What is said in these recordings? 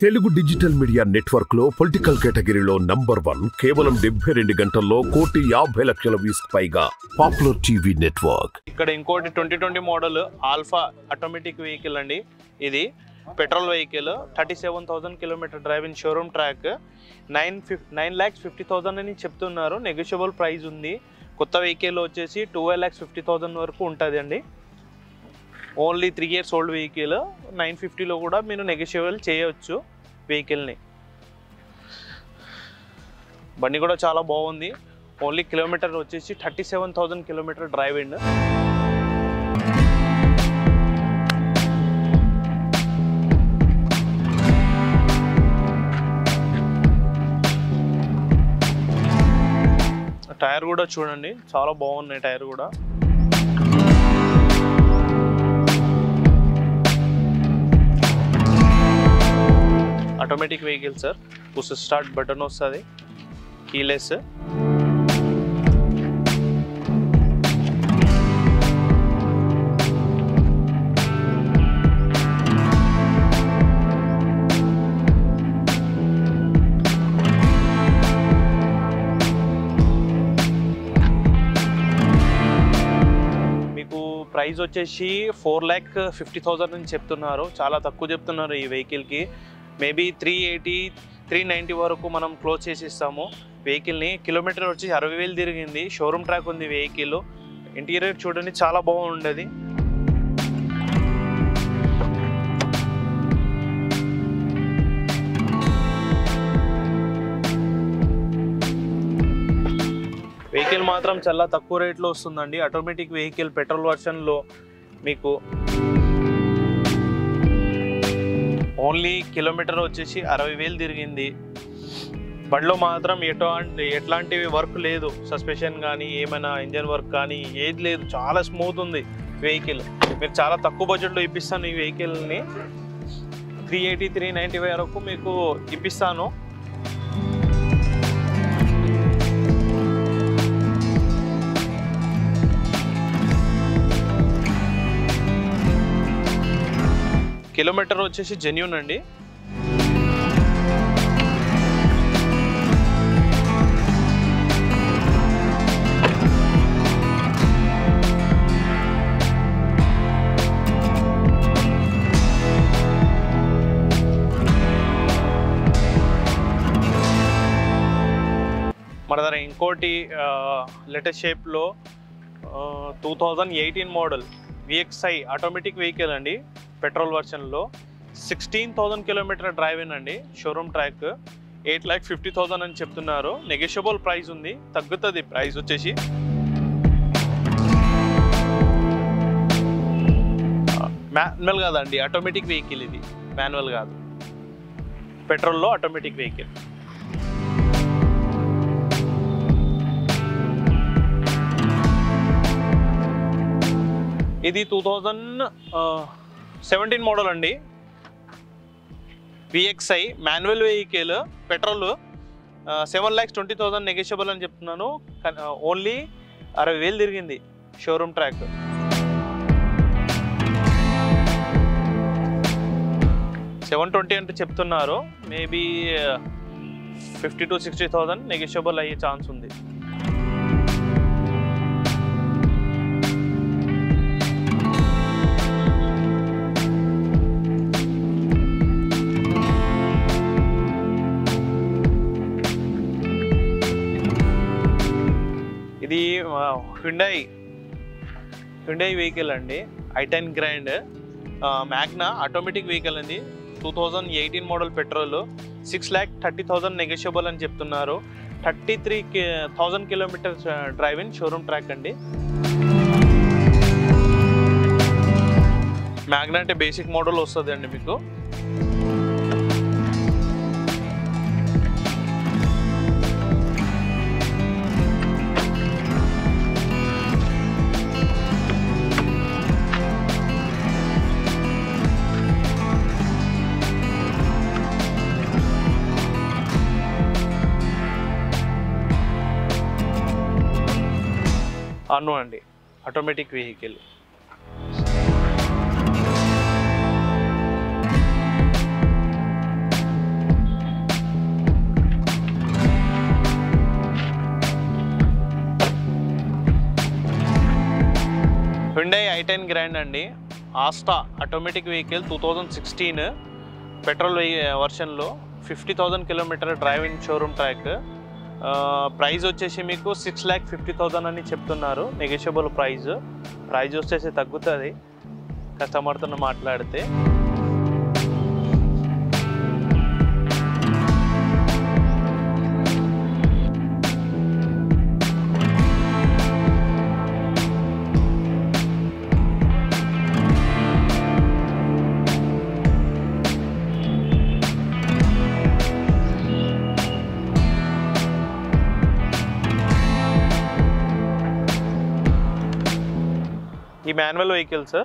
Telugu digital media network లో political కేటగిరీలో number one కేవలం డెబ్బై రెండు గంటల్లో కోటి యాభై లక్షల వ్యూస్ పైగా పాపులర్ టీవీ నెట్వర్క్ ఇక్కడ ఇంకోటి twenty twenty model alpha automatic vehicle అండి ఇది petrol vehicle thirty seven thousand kilometer drive in showroom track nine fifty nine lakhs fifty thousand అని చెప్తున్నారు నెగోషియబుల్ ప్రైస్ ఉంది కొత్త వెహికల్ వచ్చేసి ట్వెల్వ్ ల్యాక్స్ ఫిఫ్టీ థౌసండ్ వరకు ఉంటుంది అండి only three years old vehicle nine ఫిఫ్టీలో కూడా మీరు నెగోషియబుల్ చేయవచ్చు వెహికల్ని బండి కూడా చాలా బాగుంది ఓన్లీ కిలోమీటర్ వచ్చేసి thirty seven thousand kilometer drive and tyre కూడా చూడండి చాలా బాగున్నాయి టైర్ కూడా automatic vehicle sir push start button వస్తుంది కీలెస్ మీకు ప్రైస్ వచ్చేసి ఫోర్ ల్యాక్ ఫిఫ్టీ థౌజండ్ అని చెప్తున్నారు చాలా తక్కువ చెప్తున్నారు ఈ వెహికల్కి maybe three eighty three ninety వరకు మనం క్లోజ్ చేసి ఇస్తాము వెహికల్ని కిలోమీటర్ వచ్చి అరవై వేలు తిరిగింది షోరూమ్ ట్రాక్ ఉంది వెహికల్ ఇంటీరియర్ చూడండి చాలా బాగుండేది వెహికల్ మాత్రం చాలా తక్కువ రేట్లో వస్తుందండి ఆటోమేటిక్ వెహికల్ పెట్రోల్ వర్షన్లో మీకు ఓన్లీ కిలోమీటర్ వచ్చేసి అరవై వేలు తిరిగింది బండిలో మాత్రం ఎటువంటి ఎట్లాంటివి వర్క్ లేదు సస్పెషన్ కానీ ఏమైనా ఇంజన్ వర్క్ కానీ ఏది లేదు చాలా స్మూత్ ఉంది వెహికల్ మీరు చాలా తక్కువ బడ్జెట్లో ఇప్పిస్తాను ఈ వెహికల్ని త్రీ ఎయిటీ త్రీ నైంటీ వరకు మీకు ఇప్పిస్తాను కిలోమీటర్ వచ్చేసి జెన్యున్ అండి మన దగ్గర ఇంకోటి లేటెస్ట్ షేప్లో two thousand eighteen model VXI automatic vehicle అండి పెట్రోల్ వర్షన్లో sixteen thousand kilometer drive in అండి showroom track eight lakh fifty thousand అని చెప్తున్నారు నెగోషియబుల్ ప్రైస్ ఉంది తగ్గుతుంది ప్రైస్ వచ్చేసి మాన్యువల్ కాదండి ఆటోమేటిక్ వెహికల్ ఇది మాన్యువల్ కాదు పెట్రోల్లో ఆటోమేటిక్ వెహికల్ ఇది టూ థౌజండ్ సెవెంటీన్ మోడల్ అండి VXI manual vehicle petrol seven lakhs twenty thousand negotiable అని చెప్తున్నాను ఓన్లీ అరవై వేలు తిరిగింది షోరూమ్ ట్రాక్ సెవెన్ ట్వంటీ అంటే చెప్తున్నారు maybe fifty to sixty thousand negotiable అయ్యే ఛాన్స్ ఉంది ఇది హ్యుండై హ్యుండై వెహికల్ అండి i ten grand magna automatic vehicle అండి two thousand eighteen model petrol six lakh thirty thousand negotiable అని చెప్తున్నారు thirty three thousand kilometers drive in showroom track అండి magna అంటే basic model వస్తుంది అండి మీకు అను అండి ఆటోమేటిక్ వెహికల్ టెన్ గ్రాండ్ అండి Asta automatic vehicle two thousand sixteen petrol వర్షన్లో fifty thousand kilometre driving showroom track price వచ్చేసి మీకు సిక్స్ ల్యాక్ ఫిఫ్టీ థౌజండ్ అని చెప్తున్నారు నెగోషియబుల్ ప్రైస్ ప్రైస్ వచ్చేసి తగ్గుతుంది కస్టమర్తో మాట్లాడితే ఈ మాన్యువల్ వెహికల్ సార్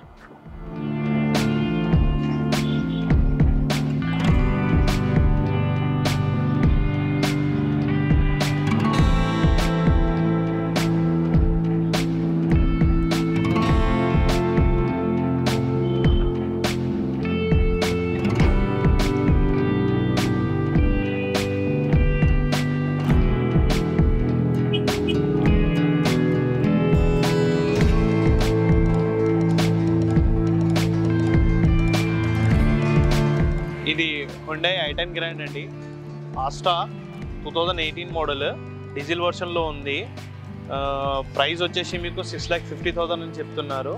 ఇది హుండై ఐటెన్ గ్రాండ్ అండి Asta two thousand eighteen model diesel వర్షన్లో ఉంది ప్రైస్ వచ్చేసి మీకు సిక్స్ ల్యాక్ ఫిఫ్టీ థౌజండ్ అని చెప్తున్నారు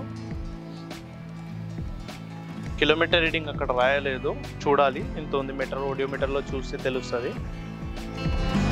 కిలోమీటర్ రీడింగ్ అక్కడ రాయలేదు చూడాలి ఎంత ఉంది మీటర్ ఓడియోమీటర్లో చూస్తే తెలుస్తుంది